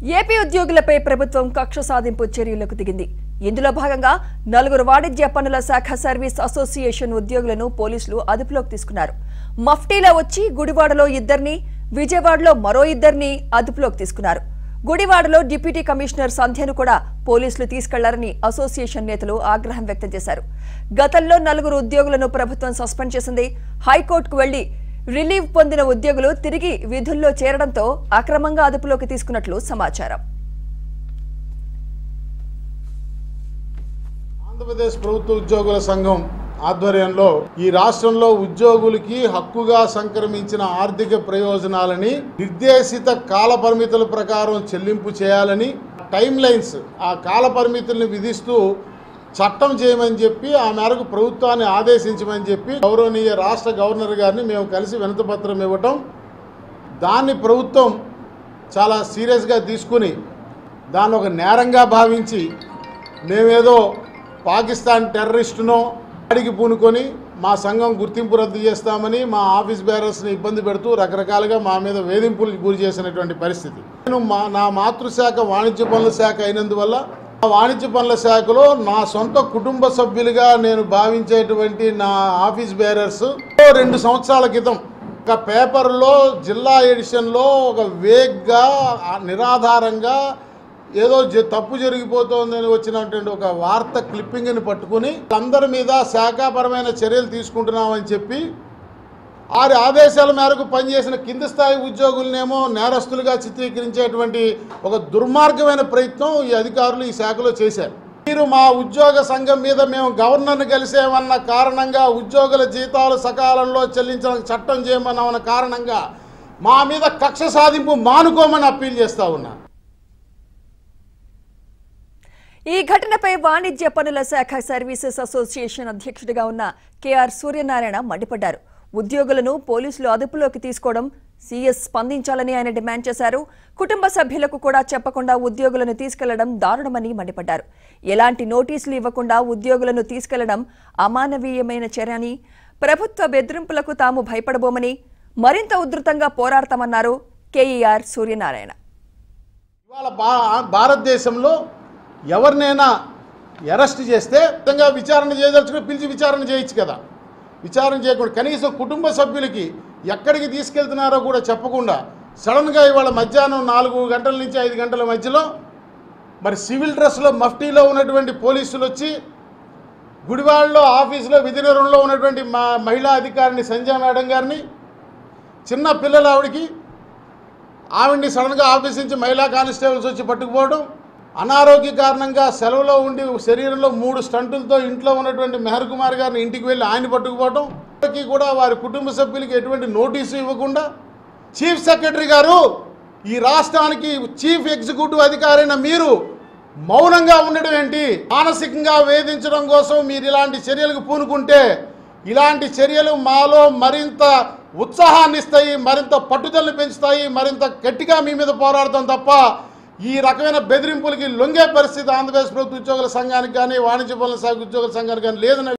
AP ఉద్యోగులపై ప్రభుత్వం కక్ష సాధింపు చర్యలకు దిగింది ఇందులో భాగంగా నలుగురు వాణిజ్య పన్నుల శాఖ సర్వీస్ అసోసియేషన్ ఉద్యోగులను పోలీసులు అదుపులోకి తీసుకున్నారు మఫ్టీలో వచ్చి గుడివాడలో ఇద్దరిని విజయవాడలో మరో ఇద్దరిని అదుపులోకి తీసుకున్నారు గుడివాడలో డిప్యూటీ కమిషనర్ సంధ్యను కూడా పోలీసులు తీసుకెళ్లారని అసోసియేషన్ నేతలు ఆగ్రహం వ్యక్తం చేశారు గతంలో నలుగురు ఉద్యోగులను ప్రభుత్వం సస్పెండ్ చేసింది హైకోర్టుకు వెళ్లి రిలీవ్ పొందిన ఉద్యోగులు తిరిగి విధుల్లో చేరడంతో అక్రమంగా అదుపులోకి తీసుకున్నట్లు సమాచారం ఆంధ్రప్రదేశ్ ప్రభుత్వ ఉద్యోగుల సంఘం ఆధ్వర్యంలో ఈ రాష్ట్రంలో ఉద్యోగులకి హక్కుగా సంక్రమించిన ఆర్థిక ప్రయోజనాలని నిర్దేశిత కాల పరిమితుల ప్రకారం చెల్లింపు చేయాలని టైం లైన్స్ ఆ కాల పరిమితుల్ని విధిస్తూ చట్టం చేయమని చెప్పి ఆ మేరకు ప్రభుత్వాన్ని ఆదేశించమని చెప్పి గౌరవనీయ రాష్ట్ర గవర్నర్ గారిని మేము కలిసి వినతిపత్రం ఇవ్వటం దాన్ని ప్రభుత్వం చాలా సీరియస్గా తీసుకుని దాన్ని ఒక నేరంగా భావించి మేమేదో పాకిస్తాన్ టెర్రరిస్టునో దాడికి పూనుకొని మా సంఘం గుర్తింపు రద్దు చేస్తామని మా ఆఫీస్ బేరర్స్ని ఇబ్బంది పెడుతూ రకరకాలుగా మా మీద వేధింపులు గురి చేసినటువంటి పరిస్థితి నేను మా నా మాతృశాఖ వాణిజ్య పనుల శాఖ అయినందువల్ల ఆ వాణిజ్య పనుల శాఖలో నా సొంత కుటుంబ సభ్యులుగా నేను భావించేటువంటి నా ఆఫీస్ బేరర్స్ రెండు సంవత్సరాల క్రితం ఒక పేపర్లో జిల్లా ఎడిషన్లో ఒక వేగ్గా ఆ నిరాధారంగా ఏదో జ- తప్పు జరిగిపోతోందని వచ్చినటువంటి ఒక వార్త క్లిప్పింగ్ని పట్టుకుని అందరి మీద శాఖాపరమైన చర్యలు తీసుకుంటున్నామని చెప్పి వారి ఆదేశాల మేరకు పనిచేసిన కింది స్థాయి ఉద్యోగులనేమో నేరస్తులుగా చిత్రీకరించేటువంటి ఒక దుర్మార్గమైన ప్రయత్నం ఈ అధికారులు ఈ శాఖలో చేశారు మీరు మా ఉద్యోగ సంఘం మీద మేము గవర్నర్ని కలిసేమన్న కారణంగా ఉద్యోగుల జీతాలు సకాలంలో చెల్లించడానికి చట్టం చేయమన్న కారణంగా మా మీద కక్ష సాధింపు మానుకోమని అప్పీల్ చేస్తా ఉన్నా ఈ ఘటనపై వాణిజ్య పనుల శాఖ సర్వీసెస్ అసోసియేషన్ అధ్యక్షుడిగా ఉన్న కెఆర్ సూర్యనారాయణ మండిపడ్డారు ఉద్యోగులను పోలీసులు అదుపులోకి తీసుకోవడం సీఎస్ స్పందించాలని ఆయన డిమాండ్ చేశారు కుటుంబ సభ్యులకు కూడా చెప్పకుండా ఉద్యోగులను తీసుకెళ్లడం దారుణమని మండిపడ్డారు ఎలాంటి నోటీసులు ఇవ్వకుండా ఉద్యోగులను తీసుకెళ్లడం అమానవీయమైన చర్యని ప్రభుత్వ బెదిరింపులకు తాము భయపడబోమని మరింత ఉధృతంగా పోరాడతామన్నారు కేఈఆర్ సూర్యనారాయణ ఇవాళ భా భారతదేశంలో ఎవరినైనా అరెస్ట్ చేస్తే విధంగా విచారణ చేయదలుచుకుని పిలిచి విచారణ చేయొచ్చు కదా విచారణ చేయకుండా కనీసం కుటుంబ సభ్యులకి ఎక్కడికి తీసుకెళ్తున్నారో కూడా చెప్పకుండా సడన్గా ఇవాళ మధ్యాహ్నం నాలుగు గంటల నుంచి ఐదు గంటల మధ్యలో మరి సివిల్ డ్రెస్లో మఫ్టీలో ఉన్నటువంటి పోలీసులు వచ్చి గుడివాడలో ఆఫీసులో విధి నిర్వహణలో ఉన్నటువంటి మా మహిళా అధికారిని సంజయ్ మేడం గారిని చిన్న పిల్లలు ఆవిడకి ఆవిడ్ని సడన్గా ఆఫీస్ నుంచి మహిళా కానిస్టేబుల్స్ వచ్చి పట్టుకుపోవడం అనారోగ్య కారణంగా సెలవులో ఉండి శరీరంలో మూడు స్టంటులతో ఇంట్లో ఉన్నటువంటి మెహర్ కుమార్ గారిని ఇంటికి వెళ్ళి ఆయన పట్టుకుపోవడం వారికి కూడా వారి కుటుంబ సభ్యులకి ఎటువంటి నోటీసు ఇవ్వకుండా చీఫ్ సెక్రటరీ గారు ఈ రాష్ట్రానికి చీఫ్ ఎగ్జిక్యూటివ్ అధికారైన మీరు మౌనంగా ఉండడం ఏంటి మానసికంగా వేధించడం కోసం మీరు ఇలాంటి చర్యలకు పూనుకుంటే ఇలాంటి చర్యలు మాలో మరింత ఉత్సాహాన్ని ఇస్తాయి మరింత పట్టుదలను పెంచుతాయి మరింత గట్టిగా మీ మీద పోరాడతాం తప్ప ఈ రకమైన బెదిరింపులకి లొంగే పరిస్థితి ఆంధ్రప్రదేశ్ ప్రభుత్వ ఉద్యోగుల సంఘానికి కానీ వాణిజ్య పనుల శాఖ ఉద్యోగుల సంఘానికి కానీ లేదనే